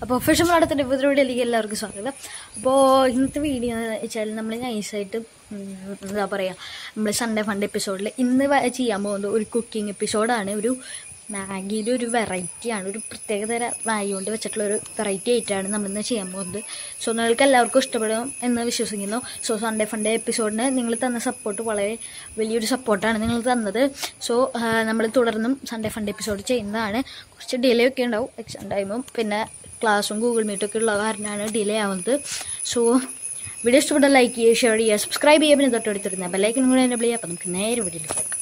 അപ്പോൾ ഫിഷ് മാടത്തിൻ്റെ വീഡിയോയിലേക്ക് എല്ലാവർക്കും സ്വാഗതം അപ്പോൾ ഇന്നത്തെ വീഡിയോ എന്ന് വെച്ചാൽ നമ്മൾ നൈസായിട്ട് ഉം, എന്താ പറയുക നമ്മൾ സൺഡേ ഫണ്ട് എപ്പിസോഡിൽ ഇന്ന് വ- ചെയ്യാൻ പോകുന്നത് ഒരു കുക്കിംഗ് എപ്പിസോഡാണ് ഒരു മാഗിയുടെ ഒരു വെറൈറ്റിയാണ് ഒരു പ്രത്യേകതര മാഗി കൊണ്ട് വെച്ചിട്ടുള്ള ഒരു വെറൈറ്റി ആയിട്ടാണ് നമ്മളിന്ന് ചെയ്യാൻ പോകുന്നത് സോ നിങ്ങൾക്ക് എല്ലാവർക്കും ഇഷ്ടപ്പെടും എന്ന് വിശ്വസിക്കുന്നു സോ സൺഡേ ഫണ്ടേ എപ്പിസോഡിന് നിങ്ങൾ തന്ന സപ്പോർട്ട് വളരെ വലിയൊരു സപ്പോർട്ടാണ് നിങ്ങൾ തന്നത് സോ നമ്മൾ തുടർന്നും സൺഡേ ഫണ്ട് എപ്പിസോഡ് ചെയ്യുന്നതാണ് കുറച്ച് ഡിലേ ഒക്കെ ഉണ്ടാവും എക്സാം ടൈമും പിന്നെ ക്ലാസ്സും ഗൂഗിൾ മീറ്റും ഒക്കെ ഉള്ള കാരണമാണ് ഡിലേ ആവുന്നത് സോ വീഡിയോ ഇഷ്ടപ്പെട്ട ലൈക്ക് ചെയ്യുക ഷെയർ ചെയ്യുക സബ്സ്ക്രൈബ് ചെയ്യുക പിന്നെ തൊട്ടടുത്തിരുന്ന ബെല്ലൈക്കനും കൂടെ എന്നെ വിളിക്കുക അപ്പോൾ നമുക്ക് നേരെ വീഡിയോയിലേക്ക്